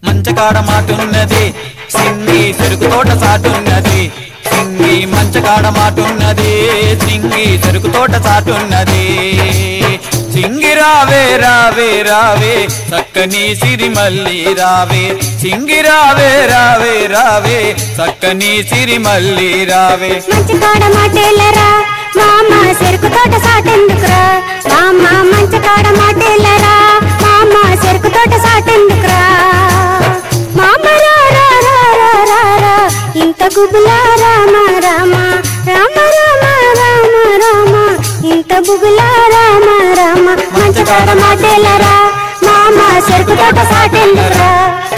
మంచకాడ మాటున్నది సింగి చెరుకు తోట సాటున్నది సింగి మంచకాడ మాటున్నది సింగి చెరుకు తోట సాటున్నది సింగి రావే రావే రావే చక్కని సిరిమల్లి రావే సింగి రావే రావే రావే చక్కని సిరిమల్లి రావే మంచి కాడ మాటేలరా మామ చెరుకు తోట సాటెందుకురా మామ మంచి కాడ మాటేలరా మామ చెరుకు తోట సాటెందుకురా మామ రా రా రా రా రా రా ఇంత గుబులా రామ రామ రామ రామ రామ రామ ఇంత బుగులా రామ రామ మంచి కాడ మాటేలరా మామ చెరుకు తోట సాటెందుకురా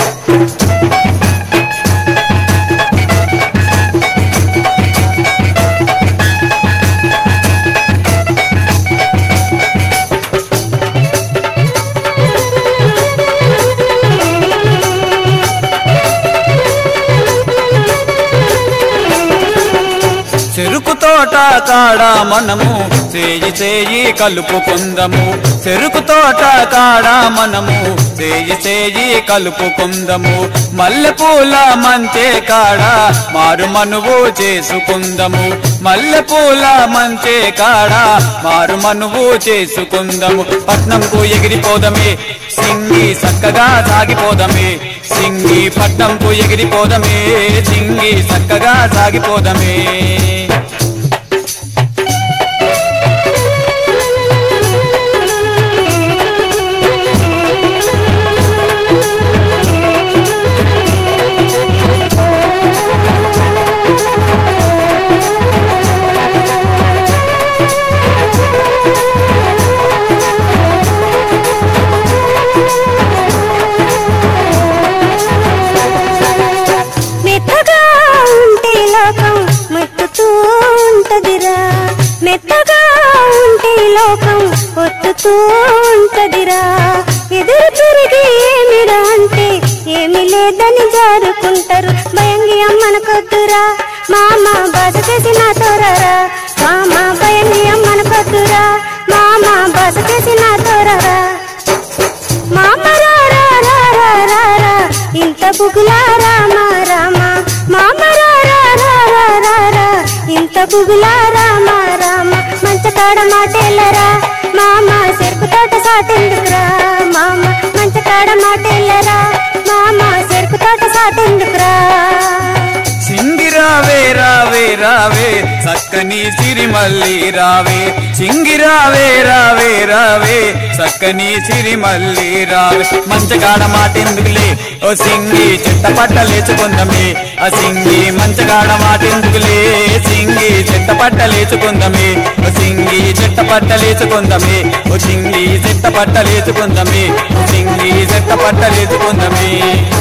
చెరుకు తోట కాడ మనము చేయి చేయి కలుపుకుందము చెరుకు తోట కాడ మనము చేయి చేయి కలుపుకుందము మల్లెపూల మంచే కాడ మారు మనువు చేసుకుందము మల్లెపూల మంచే కాడ మారు మనువు చేసుకుందము పట్నంకు ఎగిరిపోదమే సింగి చక్కగా సాగిపోదమే సింగి పట్నంకు ఎగిరిపోదమే సింగి చక్కగా సాగిపోదమే మెత్తగా ఉంటే లోకం ముట్టుతూ ఉంటదిరా మెత్తగా ఉంటే లోకం ఒత్తుతూ ఉంటదిరా ఎదురు తిరిగి ఏమిరా అంటే ఏమి లేదని జారుకుంటారు భయంగి అమ్మనకొద్దురా మామ బాధ చేసి నా తోరరా మామ భయంగి అమ్మనకొద్దురా మామ బాధ చేసి నా తోరరా మామ రా రా రా రా రా రా ఇంత బుగులా రామ రామ మామ రా రా రా రా రా రా ఇంత బుగులా రామ రామ మంచకాడ మాటేలరా మామ చెరుకు తోట సాటెందుకురా మామ మంచకాడ మాటేలరా మామ చెరుకు తోట సాటెందుకురా సింగి రావే రావే రావే చక్కని సిరిమల్లి రావే సింగి రావే రావే రావే చక్కని సిరిమల్లి రావే మంచగాడ మాటెందుకులే ఓ సింగి చెట్ట పట్టలేచుకుందమే ఆ సింగి మంచగాడ మాటెందుకులే సింగి చెట్ట పట్టలేచుకుందమే ఓ సింగి చెట్ట పట్టలేచుకుందమే ఓ సింగి చెట్ట పట్టలేచుకుందమే ఓ సింగి చెట్ట పట్టలేచుకుందమే